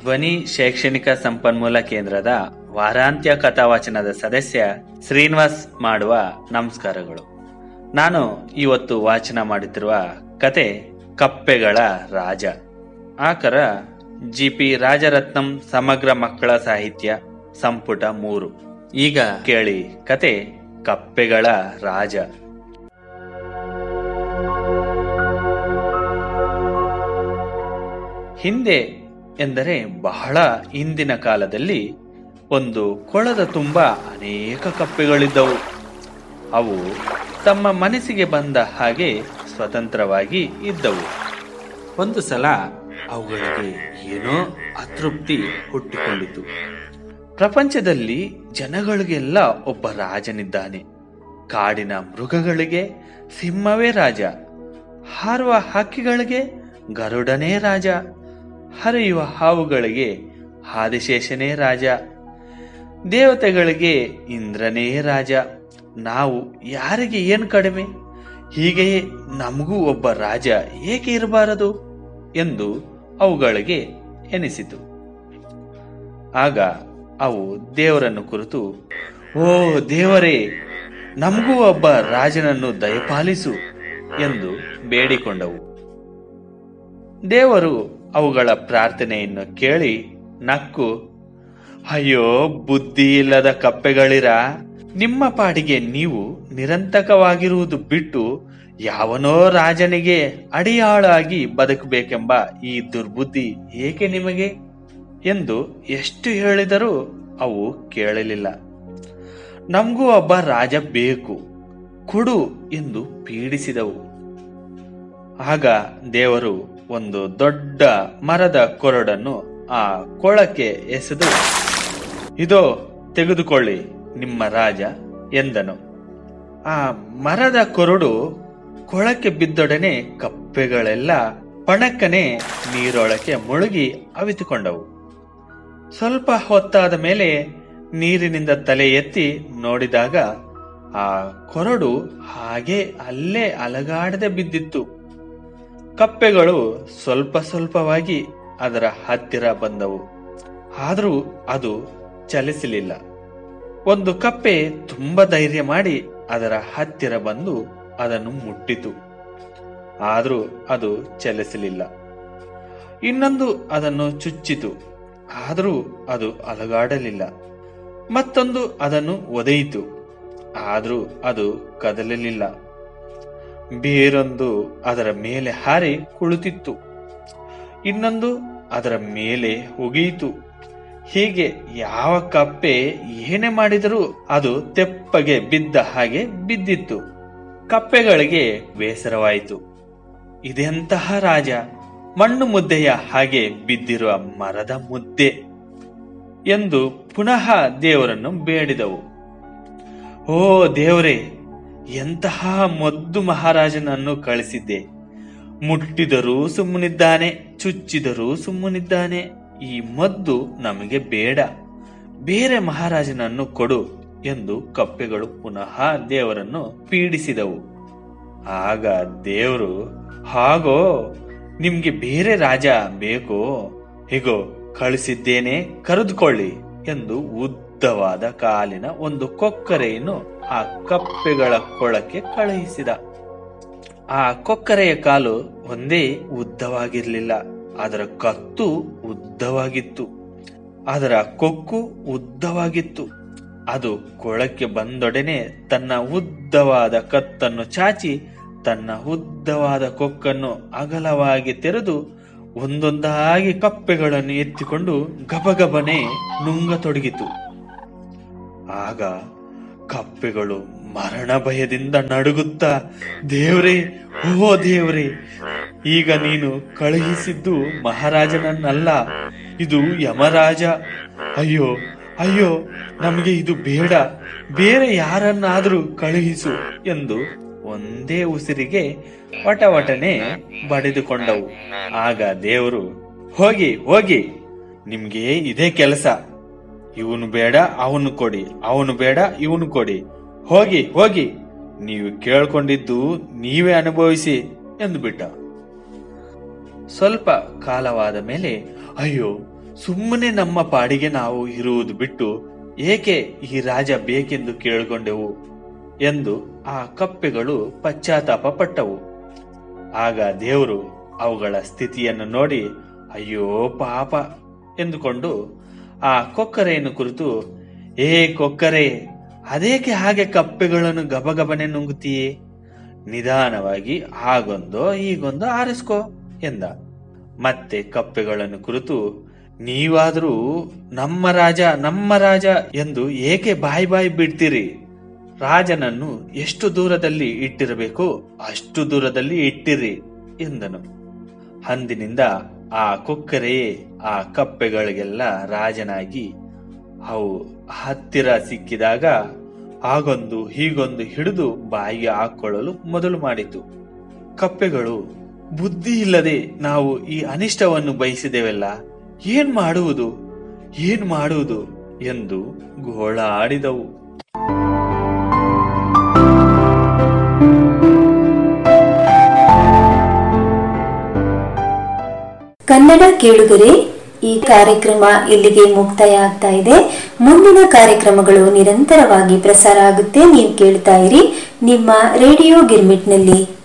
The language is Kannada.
ಧ್ವನಿ ಶೈಕ್ಷಣಿಕ ಸಂಪನ್ಮೂಲ ಕೇಂದ್ರದ ವಾರಾಂತ್ಯ ಕಥಾವಾಚನದ ಸದಸ್ಯ ಶ್ರೀನಿವಾಸ್ ಮಾಡುವ ನಮಸ್ಕಾರಗಳು ನಾನು ಇವತ್ತು ವಾಚನ ಮಾಡುತ್ತಿರುವ ಕತೆ ಕಪ್ಪೆಗಳ ರಾಜ ಆಕರ ಜಿ ಪಿ ರಾಜರತ್ನಂ ಸಮಗ್ರ ಮಕ್ಕಳ ಸಾಹಿತ್ಯ ಸಂಪುಟ ಮೂರು ಈಗ ಕೇಳಿ ಕತೆ ಕಪ್ಪೆಗಳ ರಾಜ ಹಿಂದೆ ಎಂದರೆ ಬಹಳ ಹಿಂದಿನ ಕಾಲದಲ್ಲಿ ಒಂದು ಕೊಳದ ತುಂಬ ಅನೇಕ ಕಪ್ಪೆಗಳಿದ್ದವು ಅವು ತಮ್ಮ ಮನಸ್ಸಿಗೆ ಬಂದ ಹಾಗೆ ಸ್ವತಂತ್ರವಾಗಿ ಇದ್ದವು ಒಂದು ಸಲ ಅವುಗಳಿಗೆ ಏನೋ ಅತೃಪ್ತಿ ಹುಟ್ಟಿಕೊಂಡಿತು ಪ್ರಪಂಚದಲ್ಲಿ ಜನಗಳಿಗೆಲ್ಲ ಒಬ್ಬ ರಾಜನಿದ್ದಾನೆ ಕಾಡಿನ ಮೃಗಗಳಿಗೆ ಸಿಂಹವೇ ರಾಜ ಹಾರುವ ಹಕ್ಕಿಗಳಿಗೆ ಗರುಡನೇ ರಾಜ ಹರಿಯುವ ಹಾವುಗಳಿಗೆ ಆದಿಶೇಷನೇ ರಾಜ ದೇವತೆಗಳಿಗೆ ಇಂದ್ರನೇ ರಾಜ ನಾವು ಯಾರಿಗೆ ಏನು ಕಡಿಮೆ ಹೀಗೆಯೇ ನಮಗೂ ಒಬ್ಬ ರಾಜ ಏಕೆ ಇರಬಾರದು ಎಂದು ಅವುಗಳಿಗೆ ಎನಿಸಿತು ಆಗ ಅವು ದೇವರನ್ನು ಕುರಿತು ಓ ದೇವರೇ ನಮಗೂ ಒಬ್ಬ ರಾಜನನ್ನು ದಯಪಾಲಿಸು ಎಂದು ಬೇಡಿಕೊಂಡವು ದೇವರು ಅವುಗಳ ಪ್ರಾರ್ಥನೆಯನ್ನು ಕೇಳಿ ನಕ್ಕು ಅಯ್ಯೋ ಬುದ್ಧಿ ಇಲ್ಲದ ಕಪ್ಪೆಗಳಿರ ನಿಮ್ಮ ಪಾಡಿಗೆ ನೀವು ನಿರಂತಕವಾಗಿರುವುದು ಬಿಟ್ಟು ಯಾವನೋ ರಾಜನಿಗೆ ಅಡಿಯಾಳಾಗಿ ಬದುಕಬೇಕೆಂಬ ಈ ದುರ್ಬುದ್ಧಿ ಏಕೆ ನಿಮಗೆ ಎಂದು ಎಷ್ಟು ಹೇಳಿದರೂ ಅವು ಕೇಳಲಿಲ್ಲ ನಮಗೂ ಒಬ್ಬ ರಾಜ ಬೇಕು ಕೊಡು ಎಂದು ಪೀಡಿಸಿದವು ಆಗ ದೇವರು ಒಂದು ದೊಡ್ಡ ಮರದ ಕೊರಡನ್ನು ಆ ಕೊಳಕ್ಕೆ ಎಸೆದು ಇದೋ ತೆಗೆದುಕೊಳ್ಳಿ ನಿಮ್ಮ ರಾಜ ಎಂದನು ಆ ಮರದ ಕೊರಡು ಕೊಳಕ್ಕೆ ಬಿದ್ದೊಡನೆ ಕಪ್ಪೆಗಳೆಲ್ಲ ಪಣಕ್ಕನೆ ನೀರೊಳಕ್ಕೆ ಮುಳುಗಿ ಅವಿತುಕೊಂಡವು ಸ್ವಲ್ಪ ಹೊತ್ತಾದ ಮೇಲೆ ನೀರಿನಿಂದ ತಲೆ ಎತ್ತಿ ನೋಡಿದಾಗ ಆ ಕೊರಡು ಹಾಗೆ ಅಲ್ಲೇ ಅಲಗಾಡದೆ ಬಿದ್ದಿತ್ತು ಕಪ್ಪೆಗಳು ಸ್ವಲ್ಪ ಸ್ವಲ್ಪವಾಗಿ ಅದರ ಹತ್ತಿರ ಬಂದವು ಆದರೂ ಅದು ಚಲಿಸಲಿಲ್ಲ ಒಂದು ಕಪ್ಪೆ ತುಂಬ ಧೈರ್ಯ ಮಾಡಿ ಅದರ ಹತ್ತಿರ ಬಂದು ಅದನ್ನು ಮುಟ್ಟಿತು ಆದರೂ ಅದು ಚಲಿಸಲಿಲ್ಲ ಇನ್ನೊಂದು ಅದನ್ನು ಚುಚ್ಚಿತು ಆದರೂ ಅದು ಅಲಗಾಡಲಿಲ್ಲ ಮತ್ತೊಂದು ಅದನ್ನು ಒದೆಯಿತು ಆದರೂ ಅದು ಕದಲಲಿಲ್ಲ ಬೇರೊಂದು ಅದರ ಮೇಲೆ ಹಾರಿ ಕುಳಿತಿತ್ತು ಇನ್ನೊಂದು ಅದರ ಮೇಲೆ ಒಗೆಯಿತು ಹೀಗೆ ಯಾವ ಕಪ್ಪೆ ಏನೇ ಮಾಡಿದರೂ ಅದು ತೆಪ್ಪಗೆ ಬಿದ್ದ ಹಾಗೆ ಬಿದ್ದಿತ್ತು ಕಪ್ಪೆಗಳಿಗೆ ಬೇಸರವಾಯಿತು ಇದೆಂತಹ ರಾಜ ಮಣ್ಣು ಮುದ್ದೆಯ ಹಾಗೆ ಬಿದ್ದಿರುವ ಮರದ ಮುದ್ದೆ ಎಂದು ಪುನಃ ದೇವರನ್ನು ಬೇಡಿದವು ಓ ದೇವರೇ ಎಂತಹ ಮೊದ್ದು ಮಹಾರಾಜನನ್ನು ಕಳಿಸಿದ್ದೆ ಮುಟ್ಟಿದರೂ ಸುಮ್ಮನಿದ್ದಾನೆ ಚುಚ್ಚಿದರೂ ಸುಮ್ಮನಿದ್ದಾನೆ ಈ ಮದ್ದು ನಮಗೆ ಬೇಡ ಬೇರೆ ಮಹಾರಾಜನನ್ನು ಕೊಡು ಎಂದು ಕಪ್ಪೆಗಳು ಪುನಃ ದೇವರನ್ನು ಪೀಡಿಸಿದವು ಆಗ ದೇವರು ಹಾಗೋ ನಿಮ್ಗೆ ಬೇರೆ ರಾಜ ಬೇಕೋ ಹೀಗೋ ಕಳಿಸಿದ್ದೇನೆ ಕರೆದುಕೊಳ್ಳಿ ಎಂದು ಉದ್ದವಾದ ಕಾಲಿನ ಒಂದು ಕೊಕ್ಕರೆಯನ್ನು ಆ ಕಪ್ಪೆಗಳ ಕೊಳಕ್ಕೆ ಕಳುಹಿಸಿದ ಆ ಕೊಕ್ಕರೆಯ ಕಾಲು ಒಂದೇ ಉದ್ದವಾಗಿರಲಿಲ್ಲ ಅದರ ಕತ್ತು ಉದ್ದವಾಗಿತ್ತು ಅದರ ಕೊಕ್ಕು ಉದ್ದವಾಗಿತ್ತು ಅದು ಕೊಳಕ್ಕೆ ಬಂದೊಡನೆ ತನ್ನ ಉದ್ದವಾದ ಕತ್ತನ್ನು ಚಾಚಿ ತನ್ನ ಉದ್ದವಾದ ಕೊಕ್ಕನ್ನು ಅಗಲವಾಗಿ ತೆರೆದು ಒಂದೊಂದಾಗಿ ಕಪ್ಪೆಗಳನ್ನು ಎತ್ತಿಕೊಂಡು ಗಬಗಬನೆ ನುಂಗತೊಡಗಿತು ಆಗ ಕಪ್ಪೆಗಳು ಮರಣ ಭಯದಿಂದ ನಡುಗುತ್ತಾ ದೇವ್ರೇ ಓ ದೇವ್ರೇ ಈಗ ನೀನು ಕಳುಹಿಸಿದ್ದು ಮಹಾರಾಜನನ್ನಲ್ಲ ಇದು ಯಮರಾಜ ಅಯ್ಯೋ ಅಯ್ಯೋ ನಮಗೆ ಇದು ಬೇಡ ಬೇರೆ ಯಾರನ್ನಾದರೂ ಕಳುಹಿಸು ಎಂದು ಒಂದೇ ಉಸಿರಿಗೆ ವಟವಟನೆ ಬಡಿದುಕೊಂಡವು ಆಗ ದೇವರು ಹೋಗಿ ಹೋಗಿ ನಿಮ್ಗೆ ಇದೇ ಕೆಲಸ ಇವನು ಬೇಡ ಅವನು ಕೊಡಿ ಅವನು ಬೇಡ ಇವನು ಕೊಡಿ ಹೋಗಿ ಹೋಗಿ ನೀವು ಕೇಳ್ಕೊಂಡಿದ್ದು ನೀವೇ ಅನುಭವಿಸಿ ಎಂದು ಬಿಟ್ಟ ಸ್ವಲ್ಪ ಕಾಲವಾದ ಮೇಲೆ ಅಯ್ಯೋ ಸುಮ್ಮನೆ ನಮ್ಮ ಪಾಡಿಗೆ ನಾವು ಇರುವುದು ಬಿಟ್ಟು ಏಕೆ ಈ ರಾಜ ಬೇಕೆಂದು ಕೇಳಿಕೊಂಡೆವು ಎಂದು ಆ ಕಪ್ಪೆಗಳು ಪಶ್ಚಾತ್ತಾಪ ಪಟ್ಟವು ಆಗ ದೇವರು ಅವುಗಳ ಸ್ಥಿತಿಯನ್ನು ನೋಡಿ ಅಯ್ಯೋ ಪಾಪ ಎಂದುಕೊಂಡು ಆ ಕೊಕ್ಕರೆಯನ್ನು ಕುರಿತು ಏ ಕೊಕ್ಕರೆ ಅದೇಕೆ ಹಾಗೆ ಕಪ್ಪೆಗಳನ್ನು ಗಬಗಬನೆ ನುಂಗುತ್ತೀಯೇ ನಿಧಾನವಾಗಿ ಹಾಗೊಂದೋ ಹೀಗೊಂದೋ ಆರಿಸ್ಕೋ ಎಂದ ಮತ್ತೆ ಕಪ್ಪೆಗಳನ್ನು ಕುರಿತು ನೀವಾದರೂ ನಮ್ಮ ರಾಜ ನಮ್ಮ ರಾಜ ಎಂದು ಏಕೆ ಬಾಯಿ ಬಾಯಿ ಬಿಡ್ತೀರಿ ರಾಜನನ್ನು ಎಷ್ಟು ದೂರದಲ್ಲಿ ಇಟ್ಟಿರಬೇಕೋ ಅಷ್ಟು ದೂರದಲ್ಲಿ ಇಟ್ಟಿರಿ ಎಂದನು ಅಂದಿನಿಂದ ಆ ಕೊಕ್ಕರೆಯೇ ಆ ಕಪ್ಪೆಗಳಿಗೆಲ್ಲ ರಾಜನಾಗಿ ಅವು ಹತ್ತಿರ ಸಿಕ್ಕಿದಾಗ ಆಗೊಂದು ಹೀಗೊಂದು ಹಿಡಿದು ಬಾಯಿಗೆ ಹಾಕೊಳ್ಳಲು ಮೊದಲು ಮಾಡಿತು ಕಪ್ಪೆಗಳು ಬುದ್ಧಿ ಇಲ್ಲದೆ ನಾವು ಈ ಅನಿಷ್ಟವನ್ನು ಬಯಸಿದೆವಲ್ಲ ಏನ್ ಮಾಡುವುದು ಏನ್ ಮಾಡುವುದು ಎಂದು ಗೋಳಾಡಿದವು ಕನ್ನಡ ಕೇಳುಗರೆ ಈ ಕಾರ್ಯಕ್ರಮ ಇಲ್ಲಿಗೆ ಮುಕ್ತಾಯ ಆಗ್ತಾ ಇದೆ ಮುಂದಿನ ಕಾರ್ಯಕ್ರಮಗಳು ನಿರಂತರವಾಗಿ ಪ್ರಸಾರ ಆಗುತ್ತೆ ನೀವು ಕೇಳ್ತಾ ಇರಿ ನಿಮ್ಮ ರೇಡಿಯೋ ಗಿರ್ಮಿಟ್ನಲ್ಲಿ